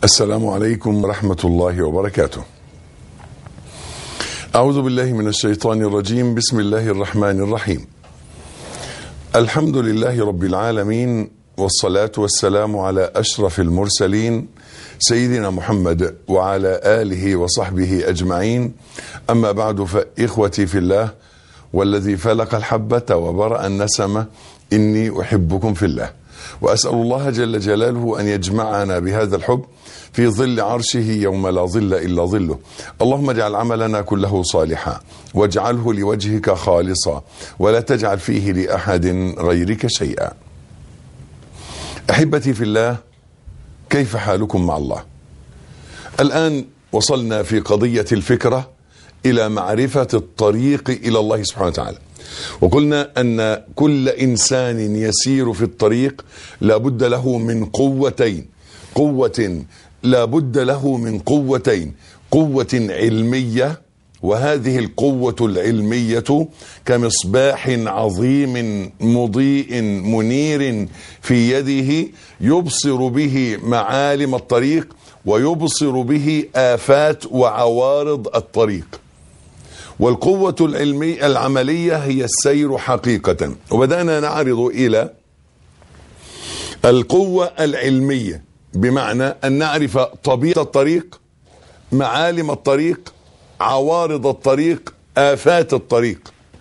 السلام عليكم ورحمة الله وبركاته. أعوذ بالله من الشيطان الرجيم، بسم الله الرحمن الرحيم. الحمد لله رب العالمين والصلاة والسلام على أشرف المرسلين سيدنا محمد وعلى آله وصحبه أجمعين. أما بعد فإخوتي في الله والذي فلق الحبة وبرأ النسمة إني أحبكم في الله. وأسأل الله جل جلاله أن يجمعنا بهذا الحب في ظل عرشه يوم لا ظل إلا ظله اللهم اجعل عملنا كله صالحا واجعله لوجهك خالصا ولا تجعل فيه لأحد غيرك شيئا أحبتي في الله كيف حالكم مع الله الآن وصلنا في قضية الفكرة إلى معرفة الطريق إلى الله سبحانه وتعالى وقلنا أن كل إنسان يسير في الطريق لابد له من قوتين قوة لابد له من قوتين قوة علمية وهذه القوة العلمية كمصباح عظيم مضيء منير في يده يبصر به معالم الطريق ويبصر به آفات وعوارض الطريق والقوة العلمية العملية هي السير حقيقة وبدأنا نعرض إلى القوة العلمية بمعنى أن نعرف طبيعة الطريق معالم الطريق عوارض الطريق آفات الطريق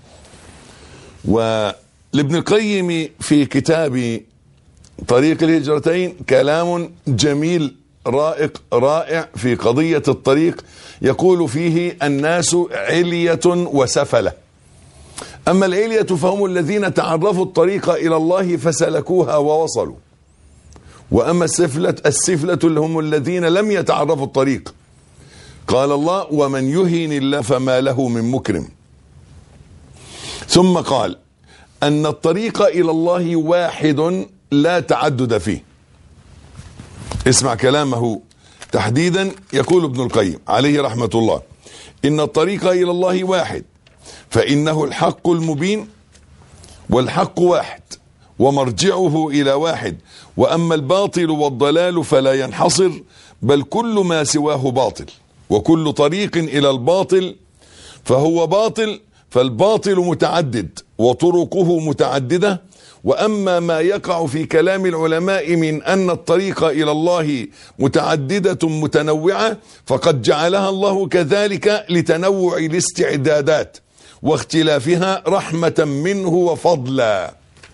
ولابن القيم في كتاب طريق الهجرتين كلام جميل رائق رائع في قضية الطريق يقول فيه الناس علية وسفلة أما العلية فهم الذين تعرفوا الطريق إلى الله فسلكوها ووصلوا وأما السفلة السفلة اللي هم الذين لم يتعرفوا الطريق قال الله ومن يهين الله فما له من مكرم ثم قال أن الطريق إلى الله واحد لا تعدد فيه اسمع كلامه تحديدا يقول ابن القيم عليه رحمة الله إن الطريق إلى الله واحد فإنه الحق المبين والحق واحد ومرجعه إلى واحد وأما الباطل والضلال فلا ينحصر بل كل ما سواه باطل وكل طريق إلى الباطل فهو باطل فالباطل متعدد وطرقه متعددة وأما ما يقع في كلام العلماء من أن الطريق إلى الله متعددة متنوعة فقد جعلها الله كذلك لتنوع الاستعدادات واختلافها رحمة منه وفضلا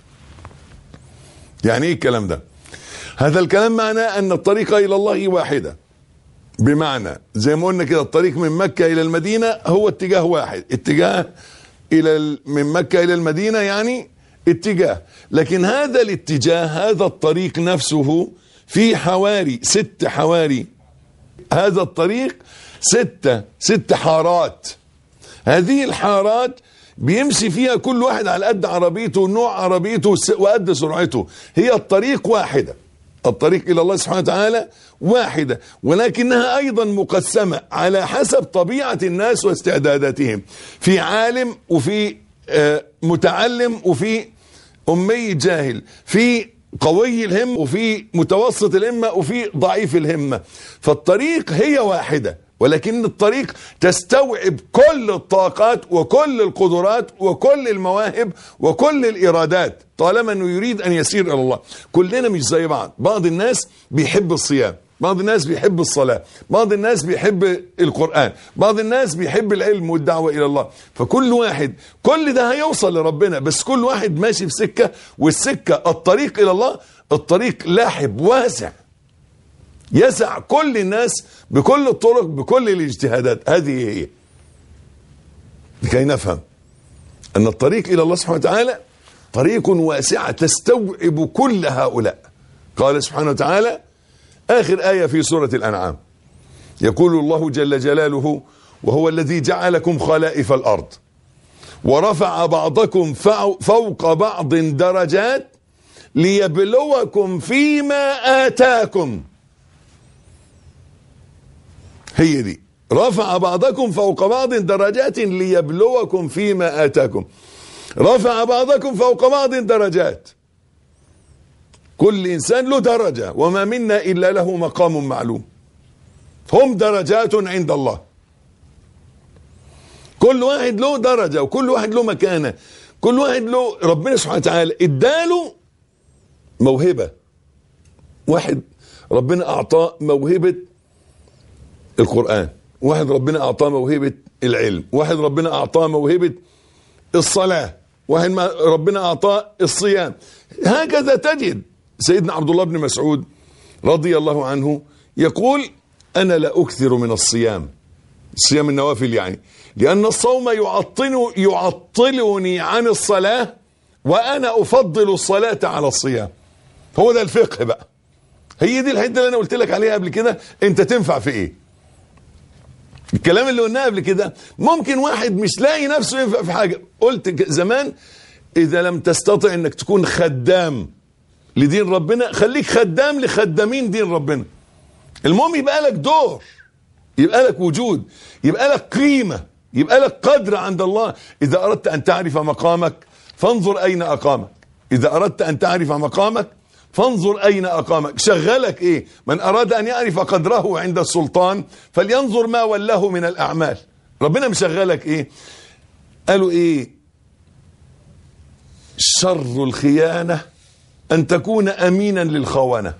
يعني ايه الكلام ده هذا الكلام معناه ان الطريق الى الله واحدة بمعنى زي ما قلنا كده الطريق من مكة الى المدينة هو اتجاه واحد اتجاه الى من مكة الى المدينة يعني اتجاه لكن هذا الاتجاه هذا الطريق نفسه في حواري ست حواري هذا الطريق ستة ست حارات هذه الحارات بيمشي فيها كل واحد على قد عربيته ونوع عربيته وقد سرعته هي الطريق واحدة الطريق إلى الله سبحانه وتعالى واحدة ولكنها أيضا مقسمة على حسب طبيعة الناس واستعداداتهم في عالم وفي متعلم وفي أمي جاهل في قوي الهم وفي متوسط الهمة وفي ضعيف الهمة فالطريق هي واحدة ولكن الطريق تستوعب كل الطاقات وكل القدرات وكل المواهب وكل الإرادات طالما أنه يريد أن يسير إلى الله كلنا مش زي بعض بعض الناس بيحب الصيام بعض الناس بيحب الصلاة بعض الناس بيحب القرآن بعض الناس بيحب العلم والدعوة إلى الله فكل واحد كل ده هيوصل لربنا بس كل واحد ماشي في سكة والسكة الطريق إلى الله الطريق لاحب واسع يسع كل الناس بكل الطرق بكل الاجتهادات هذه هي لكي نفهم أن الطريق إلى الله سبحانه وتعالى طريق واسعة تستوعب كل هؤلاء قال سبحانه وتعالى آخر آية في سورة الأنعام يقول الله جل جلاله وهو الذي جعلكم خلائف الأرض ورفع بعضكم فوق بعض درجات ليبلوكم فيما آتاكم هي دي رفع بعضكم فوق بعض درجات ليبلوكم فيما آتاكم رفع بعضكم فوق بعض درجات كل إنسان له درجة وما منا إلا له مقام معلوم هم درجات عند الله كل واحد له درجة وكل واحد له مكانة كل واحد له ربنا سبحانه وتعالى اداله موهبة واحد ربنا أعطاه موهبة القرآن واحد ربنا أعطاه موهبة العلم واحد ربنا أعطاه موهبة الصلاة واحد ما ربنا أعطاه الصيام هكذا تجد سيدنا عبد الله بن مسعود رضي الله عنه يقول أنا لا أكثر من الصيام صيام النوافل يعني لأن الصوم يعطل يعطلني عن الصلاة وأنا أفضل الصلاة على الصيام هو ده الفقه بقى هي دي الحته اللي انا قلت لك عليها قبل كده انت تنفع في ايه الكلام اللي قلناه قبل كده ممكن واحد مش لاقي نفسه ينفع في حاجه قلت زمان اذا لم تستطع انك تكون خدام لدين ربنا خليك خدام لخدامين دين ربنا المهم يبقى لك دور يبقى لك وجود يبقى لك قيمه يبقى لك قدر عند الله اذا اردت ان تعرف مقامك فانظر اين اقامك اذا اردت ان تعرف مقامك فانظر أين أقامك شغلك إيه من أراد أن يعرف قدره عند السلطان فلينظر ما وله من الأعمال ربنا مشغلك إيه قالوا إيه شر الخيانة أن تكون أمينا للخونة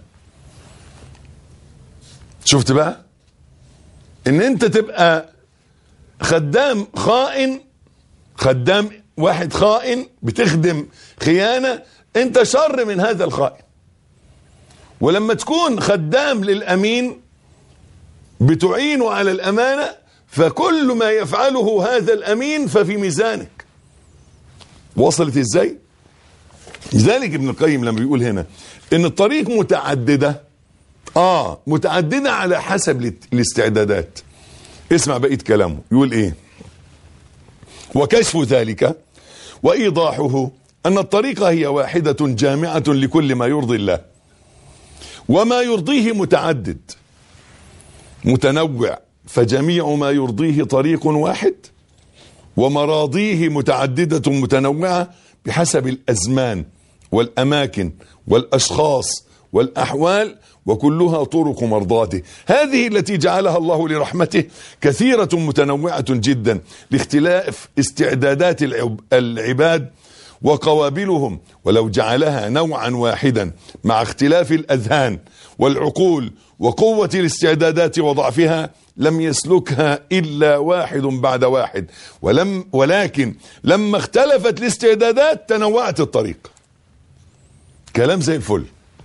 شفت بقى ان انت تبقى خدام خائن خدام واحد خائن بتخدم خيانة انت شر من هذا الخائن ولما تكون خدام للأمين بتعين على الأمانة فكل ما يفعله هذا الأمين ففي ميزانك وصلت ازاي لذلك ابن القيم لما بيقول هنا ان الطريق متعددة اه متعددة على حسب الاستعدادات اسمع بقية كلامه يقول ايه وكشف ذلك وايضاحه ان الطريقة هي واحدة جامعة لكل ما يرضي الله وما يرضيه متعدد متنوع فجميع ما يرضيه طريق واحد ومراضيه متعددة متنوعة بحسب الأزمان والأماكن والأشخاص والأحوال وكلها طرق مرضاته هذه التي جعلها الله لرحمته كثيرة متنوعة جدا لاختلاف استعدادات العباد وقوابلهم ولو جعلها نوعا واحدا مع اختلاف الأذهان والعقول وقوة الاستعدادات وضعفها لم يسلكها إلا واحد بعد واحد ولم ولكن لما اختلفت الاستعدادات تنوعت الطريق كلام زي الفل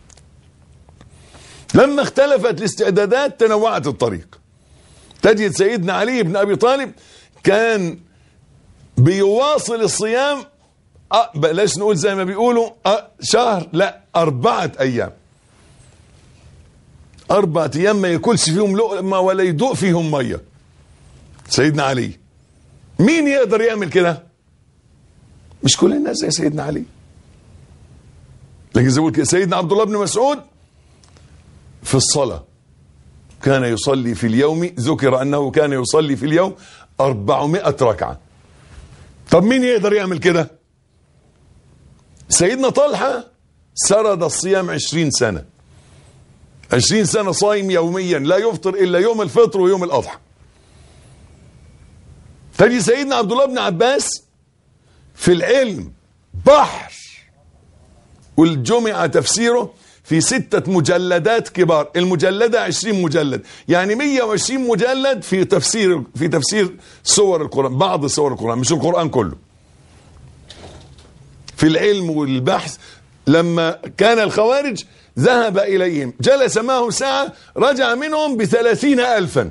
لما اختلفت الاستعدادات تنوعت الطريق تجد سيدنا علي بن أبي طالب كان بيواصل الصيام أه بلاش نقول زي ما بيقولوا أه شهر لا أربعة أيام أربعة أيام ما ياكلش فيهم لقمة ولا يدوق فيهم مية سيدنا علي مين يقدر يعمل كده مش كل الناس زي سيدنا علي لكن زي ما سيدنا عبد الله بن مسعود في الصلاة كان يصلي في اليوم ذكر أنه كان يصلي في اليوم أربعمائة ركعة طب مين يقدر يعمل كده سيدنا طلحة سرد الصيام عشرين سنة عشرين سنة صايم يوميا لا يفطر إلا يوم الفطر ويوم الأضحى تجي سيدنا عبد الله بن عباس في العلم بحر والجمع تفسيره في ستة مجلدات كبار المجلدة عشرين مجلد يعني مية وعشرين مجلد في تفسير في تفسير سور القرآن بعض سور القرآن مش القرآن كله في العلم والبحث لما كان الخوارج ذهب إليهم جلس معهم ساعة رجع منهم بثلاثين ألفا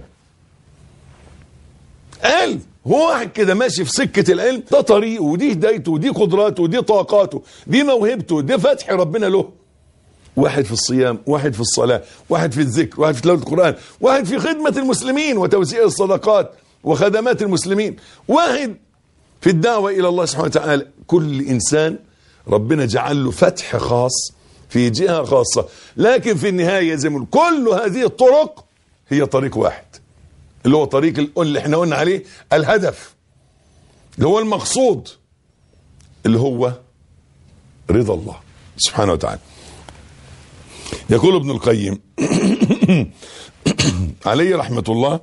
علم هو واحد كده ماشي في سكة العلم ده طريقه ودي هدايته ودي قدراته ودي طاقاته دي موهبته دي فتح ربنا له واحد في الصيام واحد في الصلاة واحد في الذكر واحد في تلاوة القرآن واحد في خدمة المسلمين وتوزيع الصدقات وخدمات المسلمين واحد في الدعوة إلى الله سبحانه وتعالى كل إنسان ربنا جعل له فتح خاص في جهة خاصة لكن في النهاية زي ما كل هذه الطرق هي طريق واحد اللي هو طريق اللي احنا قلنا عليه الهدف اللي هو المقصود اللي هو رضا الله سبحانه وتعالى يقول ابن القيم عليه رحمة الله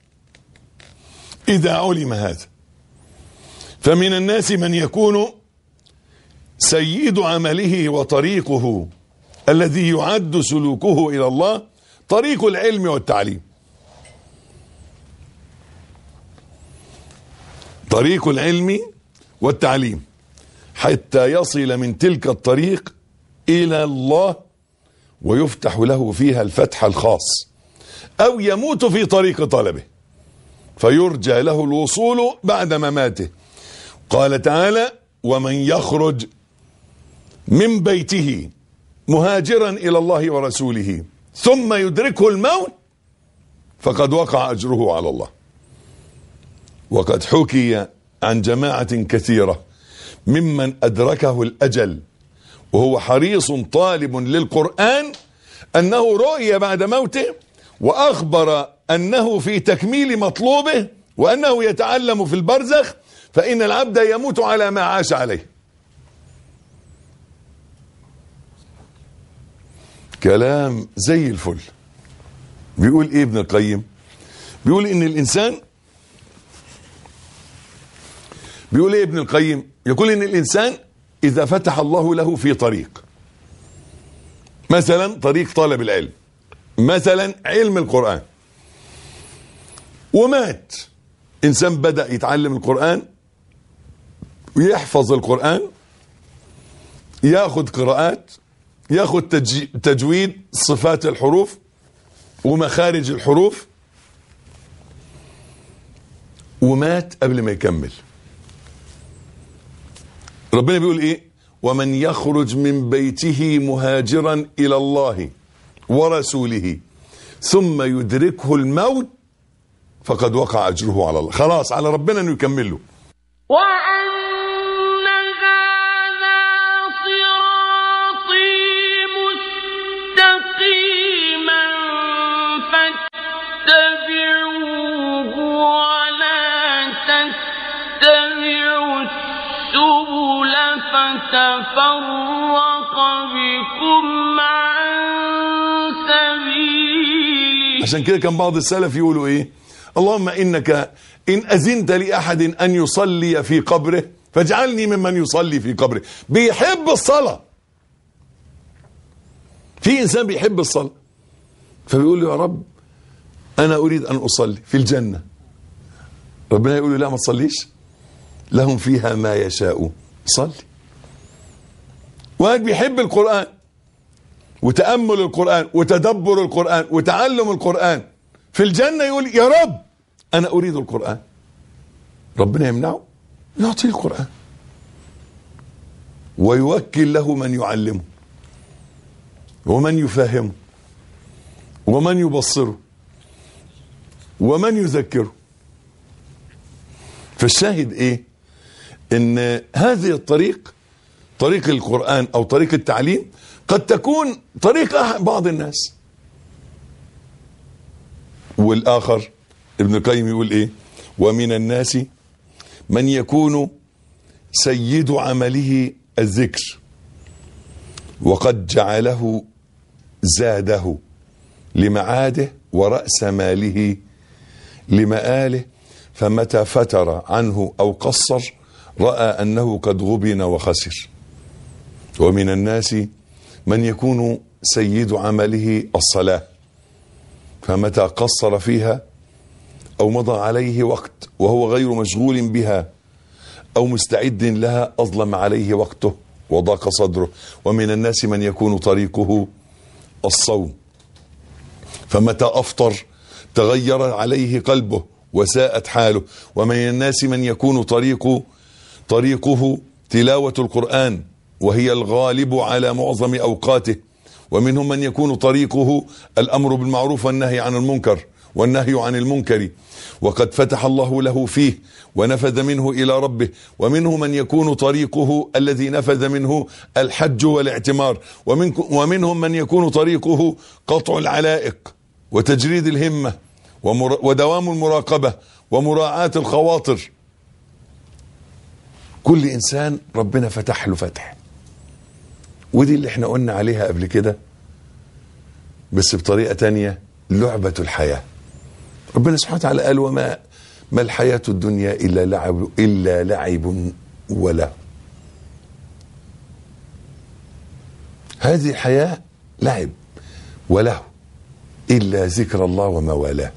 إذا علم هذا فمن الناس من يكون سيد عمله وطريقه الذي يعد سلوكه إلى الله طريق العلم والتعليم طريق العلم والتعليم حتى يصل من تلك الطريق إلى الله ويفتح له فيها الفتح الخاص أو يموت في طريق طلبه فيرجى له الوصول بعد مماته قال تعالى ومن يخرج من بيته مهاجرا إلى الله ورسوله ثم يدركه الموت فقد وقع أجره على الله وقد حكي عن جماعة كثيرة ممن أدركه الأجل وهو حريص طالب للقرآن أنه رؤي بعد موته وأخبر أنه في تكميل مطلوبه وأنه يتعلم في البرزخ فإن العبد يموت على ما عاش عليه كلام زي الفل بيقول ايه ابن القيم بيقول ان الانسان بيقول ايه ابن القيم يقول ان الانسان اذا فتح الله له في طريق مثلا طريق طلب العلم مثلا علم القرآن ومات انسان بدأ يتعلم القرآن ويحفظ القرآن ياخد قراءات ياخد تج... تجويد صفات الحروف ومخارج الحروف ومات قبل ما يكمل ربنا بيقول ايه ومن يخرج من بيته مهاجرا الى الله ورسوله ثم يدركه الموت فقد وقع اجره على الله خلاص على ربنا انه يكمله وأن هذا صراطي مستقيما فاتبعوه ولا تتبعوا السبل فتفرق بكم عن سبيله عشان كده كان بعض السلف يقولوا ايه اللهم انك ان اذنت لاحد ان يصلي في قبره فاجعلني ممن يصلي في قبره بيحب الصلاه في انسان بيحب الصلاه فبيقول له يا رب انا اريد ان اصلي في الجنه ربنا يقول له لا ما تصليش لهم فيها ما يشاء صلي واحد بيحب القران وتامل القران وتدبر القران وتعلم القران في الجنه يقول يا رب انا اريد القران ربنا يمنعه يعطيه القران ويوكل له من يعلمه ومن يفهمه ومن يبصره ومن يذكره فالشاهد ايه ان هذه الطريق طريق القرآن او طريق التعليم قد تكون طريق أح- بعض الناس والاخر ابن القيم يقول ايه ومن الناس من يكون سيد عمله الذكر وقد جعله زاده لمعاده ورأس ماله لمآله فمتى فتر عنه أو قصر رأى أنه قد غبن وخسر ومن الناس من يكون سيد عمله الصلاة فمتى قصر فيها أو مضى عليه وقت وهو غير مشغول بها أو مستعد لها أظلم عليه وقته وضاق صدره ومن الناس من يكون طريقه الصوم فمتى أفطر تغير عليه قلبه وساءت حاله ومن الناس من يكون طريق طريقه تلاوة القرآن وهي الغالب على معظم أوقاته ومنهم من يكون طريقه الأمر بالمعروف والنهي عن المنكر والنهي عن المنكر وقد فتح الله له فيه ونفذ منه إلى ربه ومنه من يكون طريقه الذي نفذ منه الحج والاعتمار ومن ومنهم من يكون طريقه قطع العلائق وتجريد الهمة ومر ودوام المراقبة ومراعاة الخواطر كل إنسان ربنا فتح له فتح ودي اللي احنا قلنا عليها قبل كده بس بطريقة تانية لعبة الحياة ربنا سبحانه وتعالى قال وما ما الحياة الدنيا إلا لعب إلا لعب وله هذه الحياة لعب وله إلا ذكر الله وما والاه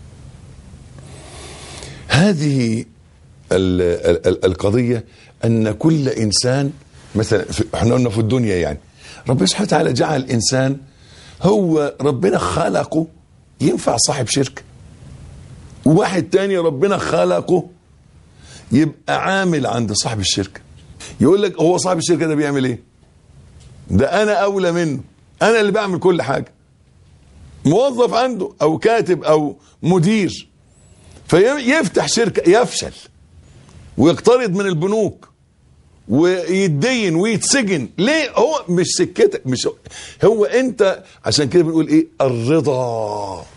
هذه ال ال ال القضية أن كل إنسان مثلا في- احنا قلنا في الدنيا يعني ربنا سبحانه وتعالى جعل الإنسان هو ربنا خلقه ينفع صاحب شركة وواحد تاني ربنا خلقه يبقى عامل عند صاحب الشركة يقول لك هو صاحب الشركة ده بيعمل ايه ده انا اولى منه انا اللي بعمل كل حاجة موظف عنده او كاتب او مدير فيفتح شركة يفشل ويقترض من البنوك ويتدين ويتسجن ليه هو مش سكتك مش هو انت عشان كده بنقول ايه الرضا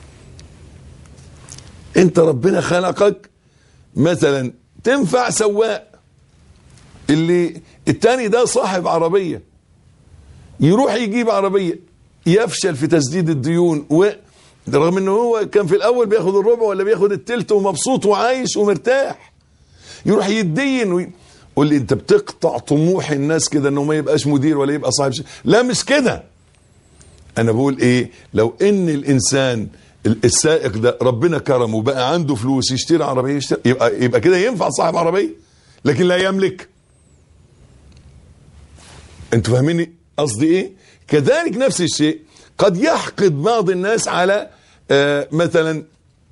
انت ربنا خلقك مثلا تنفع سواق اللي التاني ده صاحب عربية يروح يجيب عربية يفشل في تسديد الديون و رغم انه هو كان في الاول بياخد الربع ولا بياخد التلت ومبسوط وعايش ومرتاح يروح يتدين وي... قول لي انت بتقطع طموح الناس كده انه ما يبقاش مدير ولا يبقى صاحب شيء لا مش كده انا بقول ايه لو ان الانسان السائق ده ربنا كرمه وبقى عنده فلوس يشتري عربيه يشتري يبقى يبقى كده ينفع صاحب عربيه لكن لا يملك انتوا فاهميني قصدي ايه كذلك نفس الشيء قد يحقد بعض الناس على آه مثلا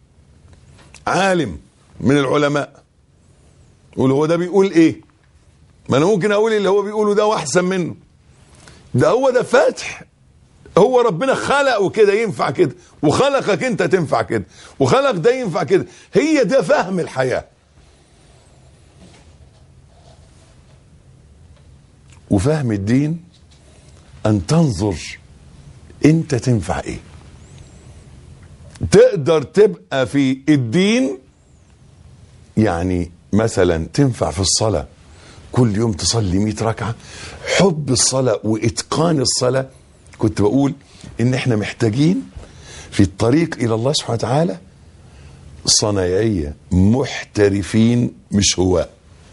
عالم من العلماء يقول هو ده بيقول ايه ما انا ممكن اقول اللي هو بيقوله ده واحسن منه ده هو ده فتح هو ربنا خلقه كده ينفع كده وخلقك انت تنفع كده وخلق ده ينفع كده هي ده فهم الحياة وفهم الدين ان تنظر انت تنفع ايه تقدر تبقى في الدين يعني مثلا تنفع في الصلاة كل يوم تصلي 100 ركعة حب الصلاة وإتقان الصلاة كنت بقول إن إحنا محتاجين في الطريق إلى الله سبحانه وتعالى صنايعية محترفين مش هواة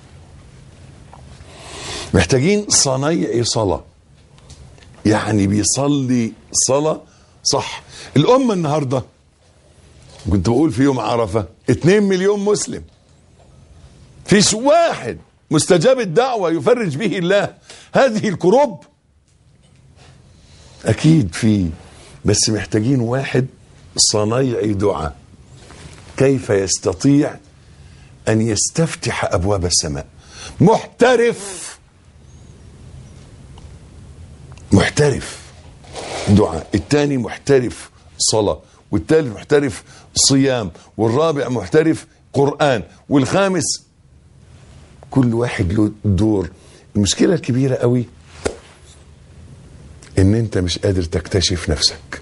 محتاجين صنايعي صلاة يعني بيصلي صلاة صح الأمة النهاردة كنت بقول في يوم عرفة 2 مليون مسلم فيش واحد مستجاب الدعوة يفرج به الله هذه الكروب أكيد في بس محتاجين واحد صنايعي دعاء كيف يستطيع أن يستفتح أبواب السماء محترف محترف دعاء الثاني محترف صلاة والثالث محترف صيام والرابع محترف قرآن والخامس كل واحد له دور المشكلة الكبيرة قوي ان انت مش قادر تكتشف نفسك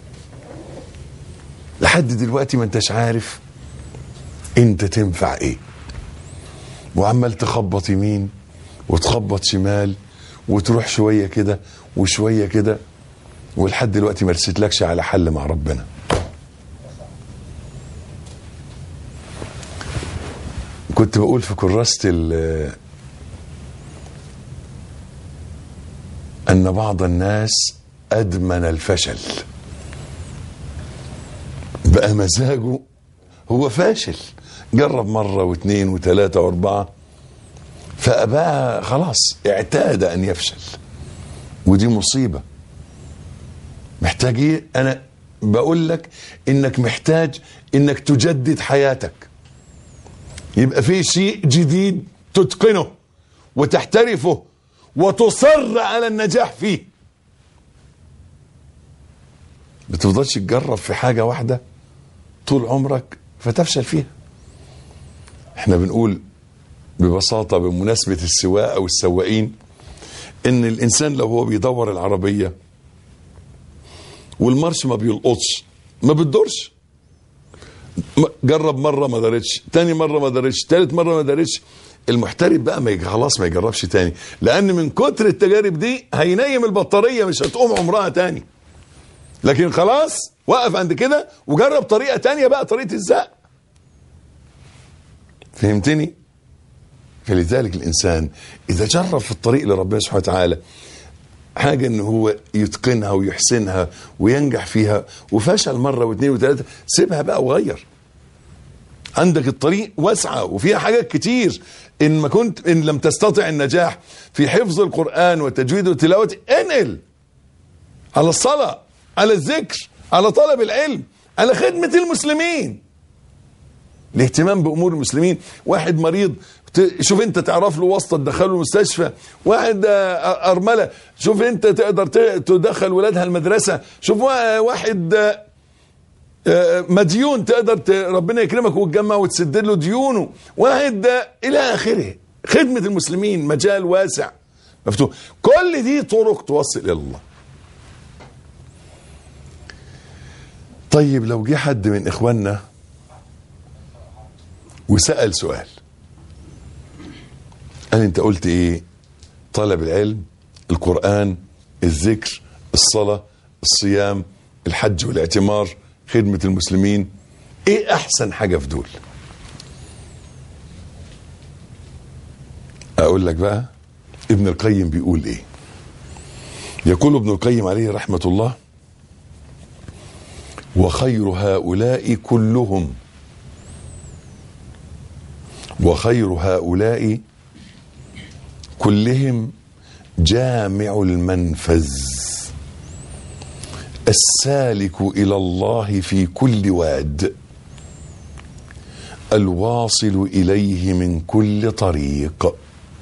لحد دلوقتي ما انتش عارف انت تنفع ايه وعمال تخبط يمين وتخبط شمال وتروح شوية كده وشوية كده ولحد دلوقتي ما رسيتلكش على حل مع ربنا كنت بقول في كراسة أن بعض الناس أدمن الفشل بقى مزاجه هو فاشل جرب مرة واثنين وثلاثة واربعة فبقى خلاص اعتاد أن يفشل ودي مصيبة محتاج ايه أنا بقول لك إنك محتاج إنك تجدد حياتك يبقى في شيء جديد تتقنه وتحترفه وتصر على النجاح فيه بتفضلش تجرب في حاجة واحدة طول عمرك فتفشل فيها احنا بنقول ببساطة بمناسبة السواقة أو السواقين ان الانسان لو هو بيدور العربية والمارش ما بيلقطش ما بتدورش جرب مره ما دارتش تاني مره ما دارتش تالت مره ما دارتش المحترف بقى ما خلاص ما يجربش تاني لان من كتر التجارب دي هينيم البطاريه مش هتقوم عمرها تاني لكن خلاص وقف عند كده وجرب طريقة تانية بقى طريقة الزق فهمتني فلذلك الإنسان إذا جرب في الطريق لربنا سبحانه وتعالى حاجة إن هو يتقنها ويحسنها وينجح فيها وفشل مرة واثنين وثلاثة سيبها بقى وغير عندك الطريق واسعة وفيها حاجات كتير إن ما كنت إن لم تستطع النجاح في حفظ القرآن والتجويد والتلاوة انقل على الصلاة على الذكر على طلب العلم على خدمة المسلمين الاهتمام بأمور المسلمين واحد مريض ت- شوف انت تعرف له واسطة تدخله المستشفى واحد آه، أرملة شوف انت تقدر ت- تدخل ولادها المدرسة شوف وا- واحد آه، آه، مديون تقدر ت- ربنا يكرمك وتجمع وتسد له ديونه واحد آه، الى اخره خدمه المسلمين مجال واسع مفتوح كل دي طرق توصل الى الله طيب لو جه حد من اخواننا وسال سؤال قال انت قلت ايه طلب العلم القران الذكر الصلاه الصيام الحج والاعتمار خدمه المسلمين ايه احسن حاجه في دول اقول لك بقى ابن القيم بيقول ايه يقول ابن القيم عليه رحمه الله وخير هؤلاء كلهم وخير هؤلاء كلهم جامع المنفذ السالك الى الله في كل واد الواصل اليه من كل طريق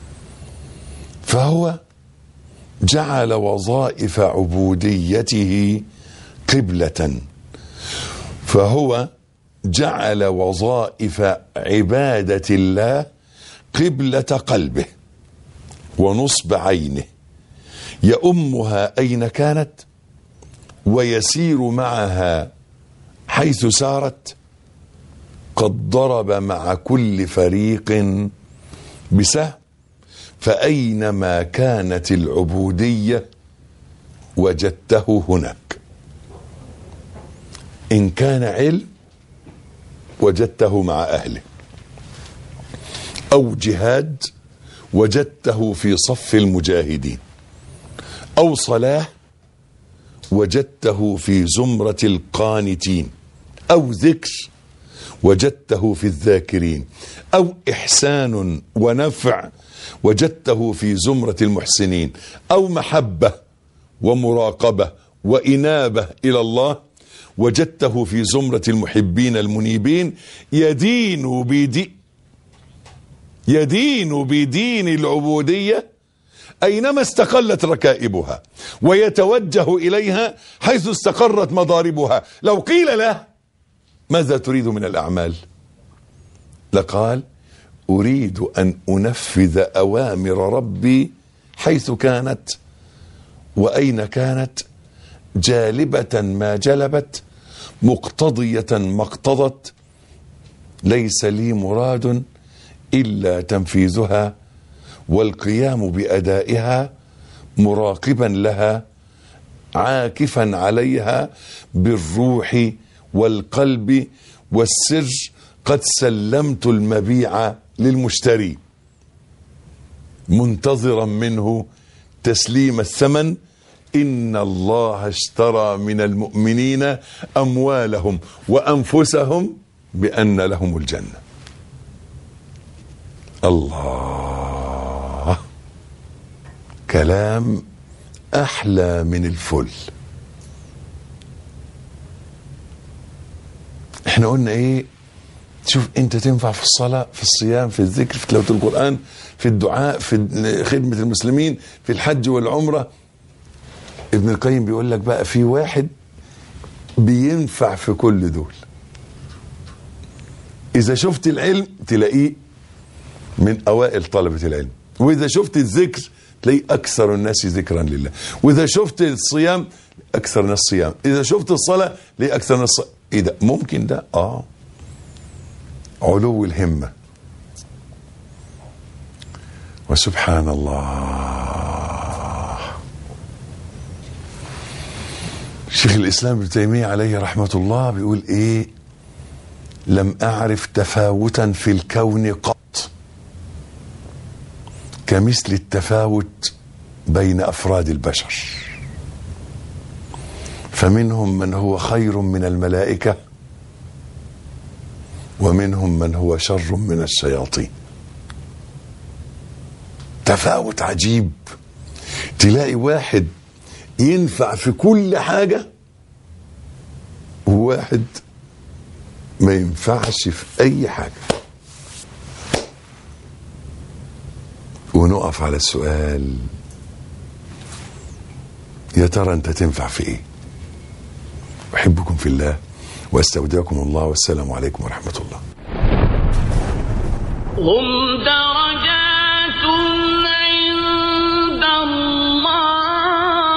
فهو جعل وظائف عبوديته قبله فهو جعل وظائف عباده الله قبله قلبه ونصب عينه يؤمها اين كانت ويسير معها حيث سارت قد ضرب مع كل فريق بسهم فاينما كانت العبوديه وجدته هناك ان كان علم وجدته مع اهله او جهاد وجدته في صف المجاهدين او صلاه وجدته في زمره القانتين او ذكر وجدته في الذاكرين او احسان ونفع وجدته في زمره المحسنين او محبه ومراقبه وانابه الى الله وجدته في زمره المحبين المنيبين يدين بدي يدين بدين العبوديه اينما استقلت ركائبها ويتوجه اليها حيث استقرت مضاربها لو قيل له ماذا تريد من الاعمال لقال اريد ان انفذ اوامر ربي حيث كانت واين كانت جالبه ما جلبت مقتضيه ما اقتضت ليس لي مراد الا تنفيذها والقيام بادائها مراقبا لها عاكفا عليها بالروح والقلب والسر قد سلمت المبيع للمشتري منتظرا منه تسليم الثمن ان الله اشترى من المؤمنين اموالهم وانفسهم بان لهم الجنه الله كلام احلى من الفل احنا قلنا ايه شوف انت تنفع في الصلاة في الصيام في الذكر في تلاوة القرآن في الدعاء في خدمة المسلمين في الحج والعمرة ابن القيم بيقول لك بقى في واحد بينفع في كل دول اذا شفت العلم تلاقيه من اوائل طلبة العلم واذا شفت الذكر تلاقيه اكثر الناس ذكرا لله واذا شفت الصيام اكثر الناس صيام اذا شفت الصلاة تلاقيه اكثر الناس ص... ايه ده ممكن ده اه علو الهمة وسبحان الله شيخ الاسلام ابن تيميه عليه رحمه الله بيقول ايه لم اعرف تفاوتا في الكون قط كمثل التفاوت بين افراد البشر فمنهم من هو خير من الملائكه ومنهم من هو شر من الشياطين تفاوت عجيب تلاقي واحد ينفع في كل حاجة وواحد ما ينفعش في أي حاجة ونقف على السؤال يا ترى أنت تنفع في إيه أحبكم في الله واستودعكم الله والسلام عليكم ورحمة الله هم درجات